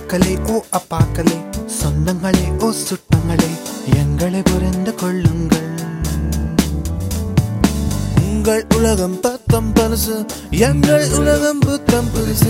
அம்மாக்களே ஓ அப்பாக்களே சொந்தங்களே ஓ சுட்டங்களே எங்களை புரிந்து கொள்ளுங்கள் உங்கள் உலகம் பத்தம் பரிசு எங்கள் உலகம் புத்தம் புதுசு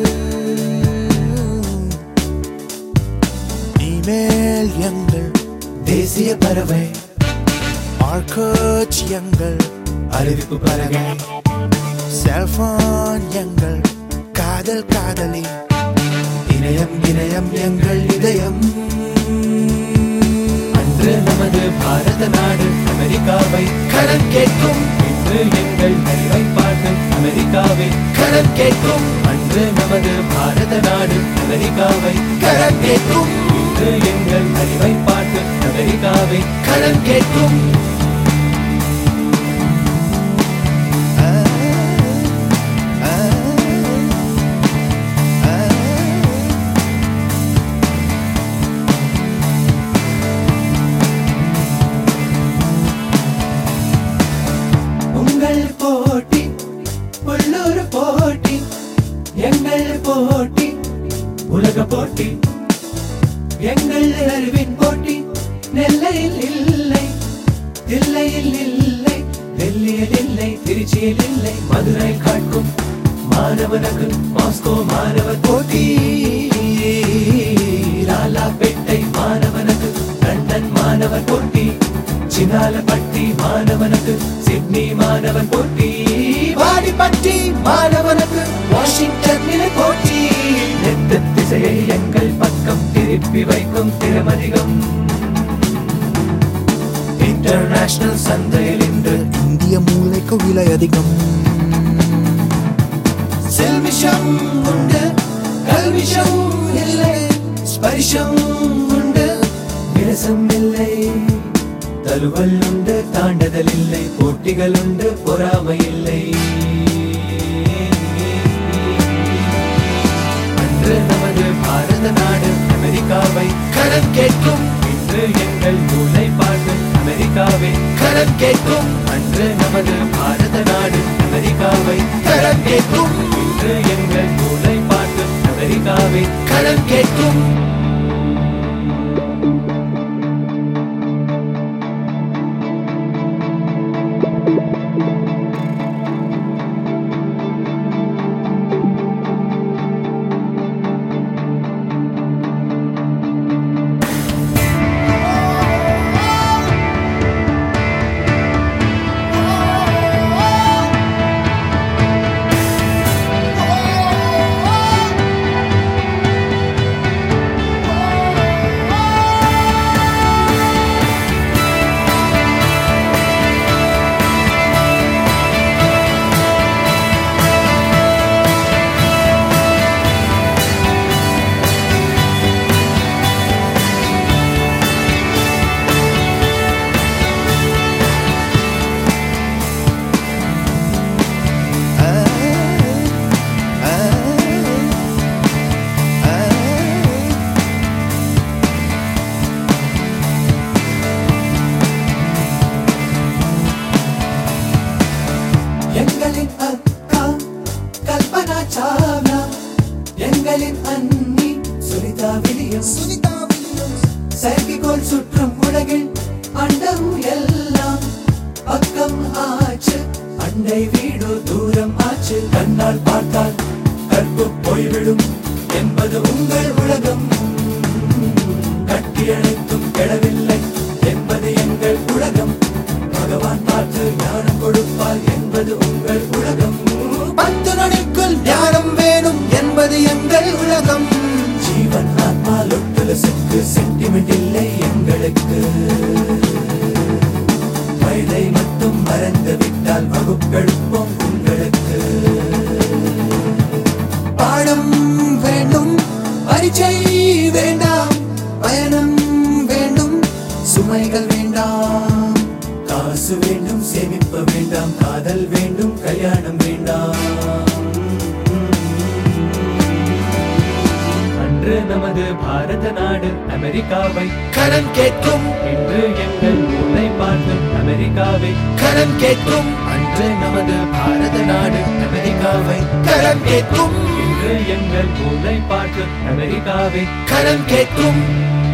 இமெயில் எங்கள் தேசிய பறவை ஆர்கோச் எங்கள் அறிவிப்பு பலகை செல்போன் எங்கள் காதல் காதலி இணையம் இணையம் எங்கள் இதயம் அன்று நமது பாரத நாடு அமெரிக்காவை கடன் கேட்கும் இன்று எங்கள் அறிவை பாட்டு அமெரிக்காவை கடன் கேட்கும் அன்று நமது பாரத நாடு அமெரிக்காவை கடன் கேட்கும் இன்று எங்கள் அறிவை பாட்டு அமெரிக்காவை கடன் கேட்கும் ஆ, ஆ, ஆ. உங்கள் போட்டி உள்ளூர் போட்டி எங்கள் போட்டி உலக போட்டி எங்கள் அறிவின் போட்டி நெல்லையில் இல்லை தில்லையில் இல்லை டெல்லியில் இல்லை திருச்சியில் இல்லை மதுரை காட்கும் மாணவனுக்கு மாஸ்கோ மாணவர் போட்டி லாலாப்பேட்டை மாணவனுக்கு லண்டன் மாணவர் போட்டி சின்னாலப்பட்டி மாணவனுக்கு சிட்னி மாணவன் போட்டி வாடிப்பட்டி மாணவனுக்கு வாஷிங்டனில் போட்டி எந்த திசையை எங்கள் பக்கம் திருப்பி வைக்கும் திறமதிகம் இன்டர்நேஷனல் சந்தையில் இன்று இந்திய மூளைக்கு விலை அதிகம் செல்விஷம் உண்டு கல்விஷம் இல்லை ஸ்பரிஷம் உண்டு விரசம் இல்லை தழுவல் உண்டு தாண்டதல் இல்லை போட்டிகள் உண்டு பொறாமை இல்லை அன்று நமது பாரத நாடு அமெரிக்காவை கடன் கேட்கும் இன்று எங்கள் மூளை பாட்டு அமெரிக்காவை கடன் கேட்கும் அன்று நமது பாரத நாடு அமெரிக்காவை கடன் கேட்கும் இன்று எங்கள் மூளை பாட்டு அமெரிக்காவை கடன் கேட்கும் ஆ, ஆ, ஆ. எங்களின் அக்கா கல்பனா சாவ்லா எங்களின் அண்ணி சுனிதா வில்லியம்ஸ் செயற்கைக்கோள் சுற்றும் உலகில் அண்டம் எல்லாம் பக்கம் ஆச்சு அண்டை வீடு தூரம் ஆச்சு கண்ணால் பார்த்தால் கற்பு போய்விடும் என்பது உங்கள் உலகம் கட்டியணைத்தும் கெடவில்லை என்பது எங்கள் உலகம் பகவான் பார்த்து ஞானம் கொடுப்பார் என்பது உங்கள் உலகம் பத்து நொடிக்குள் ஞானம் வேணும் என்பது எங்கள் உலகம் ஜீவன் ஆத்மா லொட்டுலசுக்கு சென்டிமெண்ட் இல்லை எங்களுக்கு வயதை மட்டும் மறந்து விட்டால் வகுப்பெடுப்போம் உங்களுக்கு பாடம் வேண்டும் பரிச்சை வேண்டாம் பயணம் வேண்டும் சுமைகள் வேண்டாம் காசு வேண்டும் சேமிப்பு வேண்டாம் காதல் வேண்டும் கல்யாணம் வேண்டாம் அன்று நமது பாரத நாடு அமெரிக்காவை கடன் கேட்கும் இன்று எங்கள் மூளை பார்த்து அமெரிக்காவை கடன் கேட்கும் அன்று நமது பாரத நாடு அமெரிக்காவை கடன் கேட்கும் இன்று என்று எங்கள் மூளை பாட்டு அமெரிக்காவே கடன் கேட்கும்